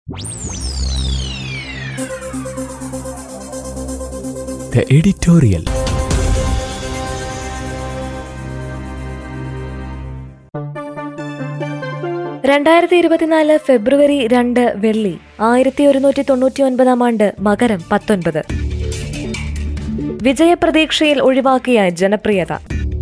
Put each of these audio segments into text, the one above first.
The editorial. രണ്ടായിരത്തി ഇരുപത്തിനാല് ഫെബ്രുവരി രണ്ട് വെള്ളി ആയിരത്തി ഒരുന്നൂറ്റി തൊണ്ണൂറ്റി ഒൻപതാം ആണ്ട് മകരം പത്തൊൻപത് വിജയപ്രതീക്ഷയിൽ ഒഴിവാക്കിയ ജനപ്രിയത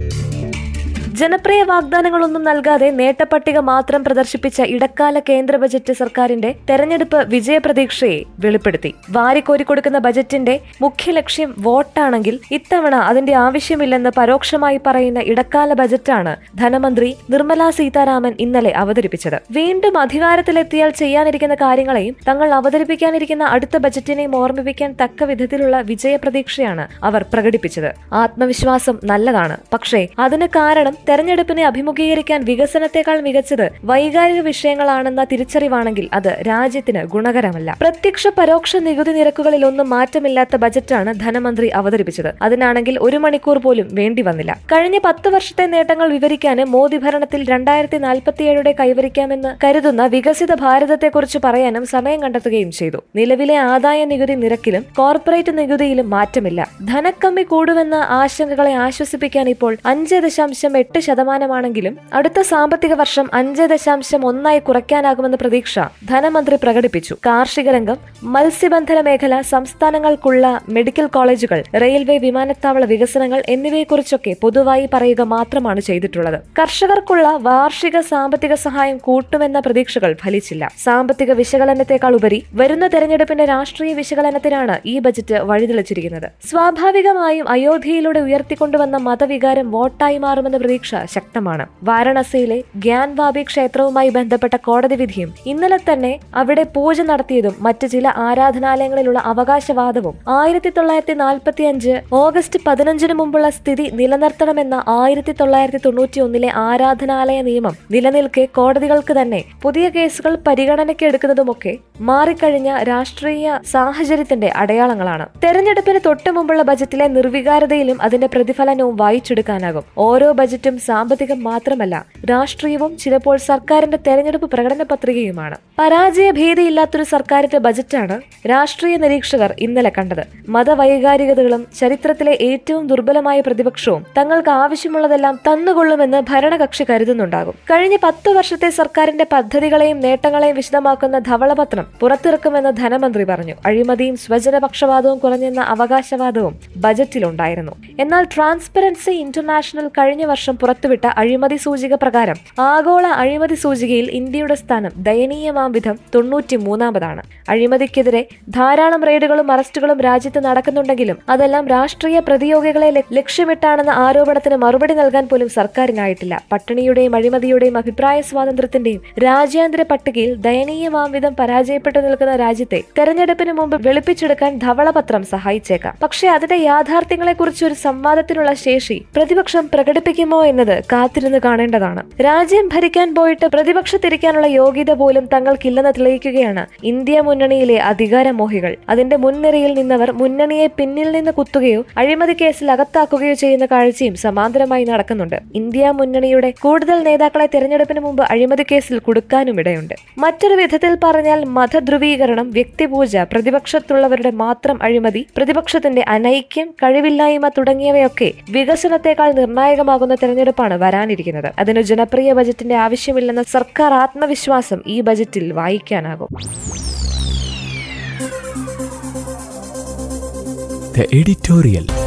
ജനപ്രിയ വാഗ്ദാനങ്ങളൊന്നും നൽകാതെ നേട്ടപ്പട്ടിക മാത്രം പ്രദർശിപ്പിച്ച ഇടക്കാല കേന്ദ്ര ബജറ്റ് സർക്കാരിന്റെ തെരഞ്ഞെടുപ്പ് വിജയപ്രതീക്ഷയെ വെളിപ്പെടുത്തി വാരിക്കോരി കൊടുക്കുന്ന ബജറ്റിന്റെ മുഖ്യ ലക്ഷ്യം വോട്ടാണെങ്കിൽ ഇത്തവണ അതിന്റെ ആവശ്യമില്ലെന്ന് പരോക്ഷമായി പറയുന്ന ഇടക്കാല ബജറ്റാണ് ധനമന്ത്രി നിർമ്മലാ സീതാരാമൻ ഇന്നലെ അവതരിപ്പിച്ചത് വീണ്ടും അധികാരത്തിലെത്തിയാൽ ചെയ്യാനിരിക്കുന്ന കാര്യങ്ങളെയും തങ്ങൾ അവതരിപ്പിക്കാനിരിക്കുന്ന അടുത്ത ബജറ്റിനെയും ഓർമ്മിപ്പിക്കാൻ തക്ക വിധത്തിലുള്ള വിജയപ്രതീക്ഷയാണ് അവർ പ്രകടിപ്പിച്ചത് ആത്മവിശ്വാസം നല്ലതാണ് പക്ഷേ അതിന് കാരണം തെരഞ്ഞെടുപ്പിനെ അഭിമുഖീകരിക്കാൻ വികസനത്തെക്കാൾ മികച്ചത് വൈകാരിക വിഷയങ്ങളാണെന്ന തിരിച്ചറിവാണെങ്കിൽ അത് രാജ്യത്തിന് ഗുണകരമല്ല പ്രത്യക്ഷ പരോക്ഷ നികുതി നിരക്കുകളിൽ ഒന്നും മാറ്റമില്ലാത്ത ബജറ്റാണ് ധനമന്ത്രി അവതരിപ്പിച്ചത് അതിനാണെങ്കിൽ ഒരു മണിക്കൂർ പോലും വേണ്ടി വന്നില്ല കഴിഞ്ഞ പത്ത് വർഷത്തെ നേട്ടങ്ങൾ വിവരിക്കാന് മോദി ഭരണത്തിൽ രണ്ടായിരത്തി നാൽപ്പത്തിയേഴയുടെ കൈവരിക്കാമെന്ന് കരുതുന്ന വികസിത ഭാരതത്തെക്കുറിച്ച് പറയാനും സമയം കണ്ടെത്തുകയും ചെയ്തു നിലവിലെ ആദായ നികുതി നിരക്കിലും കോർപ്പറേറ്റ് നികുതിയിലും മാറ്റമില്ല ധനക്കമ്മി കൂടുമെന്ന ആശങ്കകളെ ആശ്വസിപ്പിക്കാൻ ഇപ്പോൾ അഞ്ച് ദശാംശം എട്ട് ശതമാനമാണെങ്കിലും അടുത്ത സാമ്പത്തിക വർഷം അഞ്ച് ദശാംശം ഒന്നായി കുറയ്ക്കാനാകുമെന്ന പ്രതീക്ഷ ധനമന്ത്രി പ്രകടിപ്പിച്ചു കാർഷിക രംഗം മത്സ്യബന്ധന മേഖല സംസ്ഥാനങ്ങൾക്കുള്ള മെഡിക്കൽ കോളേജുകൾ റെയിൽവേ വിമാനത്താവള വികസനങ്ങൾ എന്നിവയെക്കുറിച്ചൊക്കെ പൊതുവായി പറയുക മാത്രമാണ് ചെയ്തിട്ടുള്ളത് കർഷകർക്കുള്ള വാർഷിക സാമ്പത്തിക സഹായം കൂട്ടുമെന്ന പ്രതീക്ഷകൾ ഫലിച്ചില്ല സാമ്പത്തിക വിശകലനത്തെക്കാൾ ഉപരി വരുന്ന തെരഞ്ഞെടുപ്പിന്റെ രാഷ്ട്രീയ വിശകലനത്തിനാണ് ഈ ബജറ്റ് വഴിതെളിച്ചിരിക്കുന്നത് സ്വാഭാവികമായും അയോധ്യയിലൂടെ ഉയർത്തിക്കൊണ്ടുവന്ന മതവികാരം വോട്ടായി മാറുമെന്ന പ്രതീക്ഷ ശക്തമാണ് വാരണസിയിലെ ഗ്യാൻവാബി ക്ഷേത്രവുമായി ബന്ധപ്പെട്ട കോടതി വിധിയും ഇന്നലെ തന്നെ അവിടെ പൂജ നടത്തിയതും മറ്റ് ചില ആരാധനാലയങ്ങളിലുള്ള അവകാശവാദവും ആയിരത്തി തൊള്ളായിരത്തി നാൽപ്പത്തി അഞ്ച് ഓഗസ്റ്റ് പതിനഞ്ചിന് മുമ്പുള്ള സ്ഥിതി നിലനിർത്തണമെന്ന ആയിരത്തി തൊള്ളായിരത്തി തൊണ്ണൂറ്റി ഒന്നിലെ ആരാധനാലയ നിയമം നിലനിൽക്കെ കോടതികൾക്ക് തന്നെ പുതിയ കേസുകൾ പരിഗണനയ്ക്ക് എടുക്കുന്നതുമൊക്കെ മാറിക്കഴിഞ്ഞ രാഷ്ട്രീയ സാഹചര്യത്തിന്റെ അടയാളങ്ങളാണ് തെരഞ്ഞെടുപ്പിന് തൊട്ടു മുമ്പുള്ള ബജറ്റിലെ നിർവികാരതയിലും അതിന്റെ പ്രതിഫലനവും വായിച്ചെടുക്കാനാകും ഓരോ ബജറ്റും സാമ്പത്തികം മാത്രമല്ല രാഷ്ട്രീയവും ചിലപ്പോൾ സർക്കാരിന്റെ തെരഞ്ഞെടുപ്പ് പ്രകടന പത്രികയുമാണ് പരാജയ ഭീതിയില്ലാത്തൊരു സർക്കാരിന്റെ ബജറ്റാണ് രാഷ്ട്രീയ നിരീക്ഷകർ ഇന്നലെ കണ്ടത് മതവൈകാരികതകളും ചരിത്രത്തിലെ ഏറ്റവും ദുർബലമായ പ്രതിപക്ഷവും തങ്ങൾക്ക് ആവശ്യമുള്ളതെല്ലാം തന്നുകൊള്ളുമെന്ന് ഭരണകക്ഷി കരുതുന്നുണ്ടാകും കഴിഞ്ഞ പത്തു വർഷത്തെ സർക്കാരിന്റെ പദ്ധതികളെയും നേട്ടങ്ങളെയും വിശദമാക്കുന്ന ധവളപത്രം പുറത്തിറക്കുമെന്ന് ധനമന്ത്രി പറഞ്ഞു അഴിമതിയും സ്വജനപക്ഷപാതവും കുറഞ്ഞെന്ന അവകാശവാദവും ബജറ്റിലുണ്ടായിരുന്നു എന്നാൽ ട്രാൻസ്പെറൻസി ഇന്റർനാഷണൽ കഴിഞ്ഞ വർഷം പുറത്തുവിട്ട അഴിമതി സൂചിക പ്രകാരം ആഗോള അഴിമതി സൂചികയിൽ ഇന്ത്യയുടെ സ്ഥാനം ദയനീയമാം വിധം തൊണ്ണൂറ്റി മൂന്നാമതാണ് അഴിമതിക്കെതിരെ ധാരാളം റെയ്ഡുകളും അറസ്റ്റുകളും രാജ്യത്ത് നടക്കുന്നുണ്ടെങ്കിലും അതെല്ലാം രാഷ്ട്രീയ പ്രതിയോഗികളെ ലക്ഷ്യ- ലക്ഷ്യമിട്ടാണെന്ന ആരോപണത്തിന് മറുപടി നൽകാൻ പോലും സർക്കാരിനായിട്ടില്ല പട്ടിണിയുടെയും അഴിമതിയുടെയും അഭിപ്രായ സ്വാതന്ത്ര്യത്തിന്റെയും രാജ്യാന്തര പട്ടികയിൽ ദയനീയമാം വിധം പരാജയപ്പെട്ടു നിൽക്കുന്ന രാജ്യത്തെ തെരഞ്ഞെടുപ്പിന് മുമ്പ് വെളുപ്പിച്ചെടുക്കാൻ ധവളപത്രം സഹായിച്ചേക്കാം പക്ഷേ അതിന്റെ യാഥാർത്ഥ്യങ്ങളെക്കുറിച്ച് ഒരു സംവാദത്തിനുള്ള ശേഷി പ്രതിപക്ഷം പ്രകടിപ്പിക്കുമോ എന്നത് കാത്തിരുന്ന് കാണേണ്ടതാണ് രാജ്യം ഭരിക്കാൻ പോയിട്ട് പ്രതിപക്ഷത്തിരിക്കാനുള്ള യോഗ്യത പോലും തങ്ങൾക്കില്ലെന്ന് തെളിയിക്കുകയാണ് ഇന്ത്യ മുന്നണിയിലെ അധികാരമോഹികൾ അതിന്റെ മുൻനിരയിൽ നിന്നവർ മുന്നണിയെ പിന്നിൽ നിന്ന് കുത്തുകയോ അഴിമതി കേസിൽ അകത്താക്കുകയോ ചെയ്യുന്ന കാഴ്ചയും സമാന്തരമായി നടക്കുന്നുണ്ട് ഇന്ത്യ മുന്നണിയുടെ കൂടുതൽ നേതാക്കളെ തെരഞ്ഞെടുപ്പിന് മുമ്പ് അഴിമതി കേസിൽ കുടുക്കാനും ഇടയുണ്ട് മറ്റൊരു വിധത്തിൽ പറഞ്ഞാൽ മതധ്രുവീകരണം വ്യക്തിപൂജ പ്രതിപക്ഷത്തുള്ളവരുടെ മാത്രം അഴിമതി പ്രതിപക്ഷത്തിന്റെ അനൈക്യം കഴിവില്ലായ്മ തുടങ്ങിയവയൊക്കെ വികസനത്തെക്കാൾ നിർണായകമാകുന്ന തെരഞ്ഞെടുപ്പാണ് വരാനിരിക്കുന്നത് അതിന് ജനപ്രിയ ബജറ്റിന്റെ ആവശ്യമില്ലെന്ന സർക്കാർ ആത്മവിശ്വാസം ഈ ബജറ്റിൽ വായിക്കാനാകും The editorial.